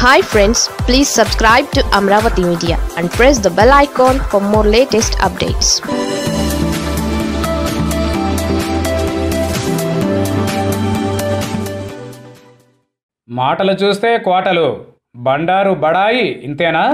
hi friends please subscribe to Amaravati media and press the bell icon for more latest updates మాటలు చూస్తే కోటలు బండారు బడాయి ఇంతేనా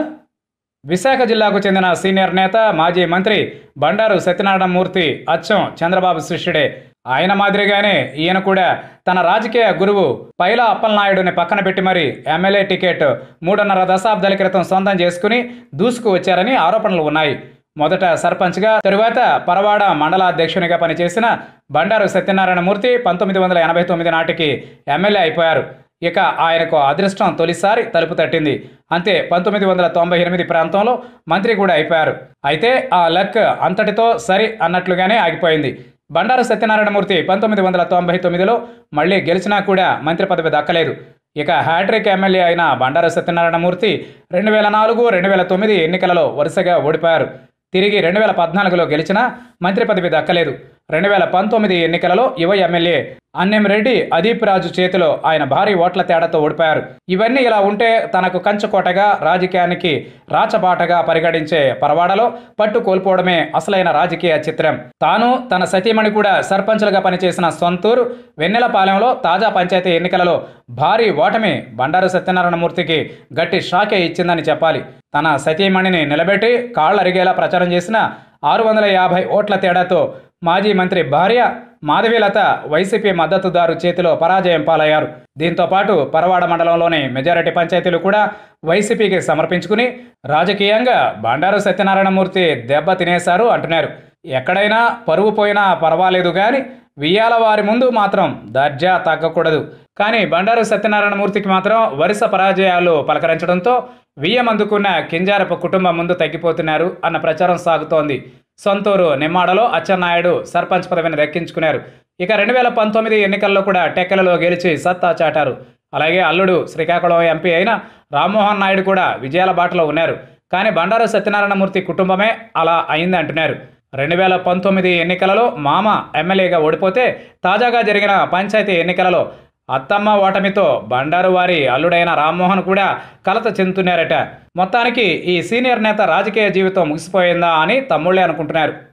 విశాఖ జిల్లాకు చెందిన సీనియర్ నేత మాజీ మంత్రి బండారు సత్యనారాయణ మూర్తి అచ్చం చంద్రబాబు శిష్యుడే ఆయన మాదిరిగానే ఈయన కూడా తన రాజకీయ గురువు పైలా అప్పలనాయుడుని పక్కన పెట్టి మరి ఎమ్మెల్యే టికెట్ మూడున్నర దశాబ్దాల క్రితం సొంతం చేసుకుని దూసుకు వచ్చారని ఆరోపణలు ఉన్నాయి మొదట సర్పంచ్గా తరువాత పరవాడ మండల అధ్యక్షునిగా పనిచేసిన బండారు సత్యనారాయణ మూర్తి పంతొమ్మిది వందల ఎనభై తొమ్మిది నాటికి ఎమ్మెల్యే అయిపోయారు ఇక ఆయనకు అదృష్టం తొలిసారి తలుపు తట్టింది అంతే పంతొమ్మిది వందల తొంభై ఎనిమిది ప్రాంతంలో మంత్రి కూడా అయిపోయారు అయితే ఆ లక్ అంతటితో సరి అన్నట్లుగానే ఆగిపోయింది బండారు సత్యనారాయణమూర్తి పంతొమ్మిది వందల తొంభై తొమ్మిదిలో మళ్ళీ గెలిచినా కూడా మంత్రి పదవి దక్కలేదు ఇక హ్యాట్రిక్ ఎమ్మెల్యే అయిన బండారు సత్యనారాయణమూర్తి రెండు వేల నాలుగు రెండు వేల తొమ్మిది ఎన్నికలలో వరుసగా ఓడిపోయారు తిరిగి రెండు వేల పద్నాలుగులో గెలిచినా మంత్రి పదవి దక్కలేదు రెండు వేల పంతొమ్మిది ఎన్నికలలో యువ ఎమ్మెల్యే అన్నెం రెడ్డి అదీప్ రాజు చేతిలో ఆయన భారీ ఓట్ల తేడాతో ఓడిపోయారు ఇవన్నీ ఇలా ఉంటే తనకు కంచుకోటగా రాజకీయానికి రాచబాటగా పరిగణించే పరవాడలో పట్టు కోల్పోవడమే అసలైన రాజకీయ చిత్రం తాను తన సతీమణి కూడా సర్పంచులుగా పనిచేసిన సొంతూరు వెన్నెలపాలెంలో తాజా పంచాయతీ ఎన్నికలలో భారీ ఓటమి బండారు సత్యనారాయణమూర్తికి గట్టి షాకే ఇచ్చిందని చెప్పాలి తన సతీమణిని నిలబెట్టి కాళ్ళరిగేలా ప్రచారం చేసిన ఆరు వందల యాభై ఓట్ల తేడాతో మాజీ మంత్రి భార్య మాధవీలత వైసీపీ మద్దతుదారు చేతిలో పరాజయం పాలయ్యారు దీంతో పాటు పరవాడ మండలంలోని మెజారిటీ పంచాయతీలు కూడా వైసీపీకి సమర్పించుకుని రాజకీయంగా బండారు సత్యనారాయణమూర్తి దెబ్బ తినేశారు అంటున్నారు ఎక్కడైనా పరువు పోయినా పర్వాలేదు కానీ వియ్యాల వారి ముందు మాత్రం దర్జా తగ్గకూడదు కానీ బండారు సత్యనారాయణమూర్తికి మాత్రం వరుస పరాజయాలు పలకరించడంతో వియ్యం అందుకున్న కింజారపు కుటుంబం ముందు తగ్గిపోతున్నారు అన్న ప్రచారం సాగుతోంది సొంతూరు నిమ్మాడలో అచ్చెన్నాయుడు సర్పంచ్ పదవిని దక్కించుకున్నారు ఇక రెండు వేల పంతొమ్మిది ఎన్నికల్లో కూడా టెక్కలలో గెలిచి సత్తా చాటారు అలాగే అల్లుడు శ్రీకాకుళం ఎంపీ అయిన రామ్మోహన్ నాయుడు కూడా విజయాల బాటలో ఉన్నారు కానీ బండారు సత్యనారాయణమూర్తి కుటుంబమే అలా అయింది అంటున్నారు రెండు వేల పంతొమ్మిది ఎన్నికలలో మామ ఎమ్మెల్యేగా ఓడిపోతే తాజాగా జరిగిన పంచాయతీ ఎన్నికలలో అత్తమ్మ ఓటమితో బండారు వారి అల్లుడైన రామ్మోహన్ కూడా కలత చెందుతున్నారట మొత్తానికి ఈ సీనియర్ నేత రాజకీయ జీవితం ముగిసిపోయిందా అని తమ్ముళ్ళే అనుకుంటున్నారు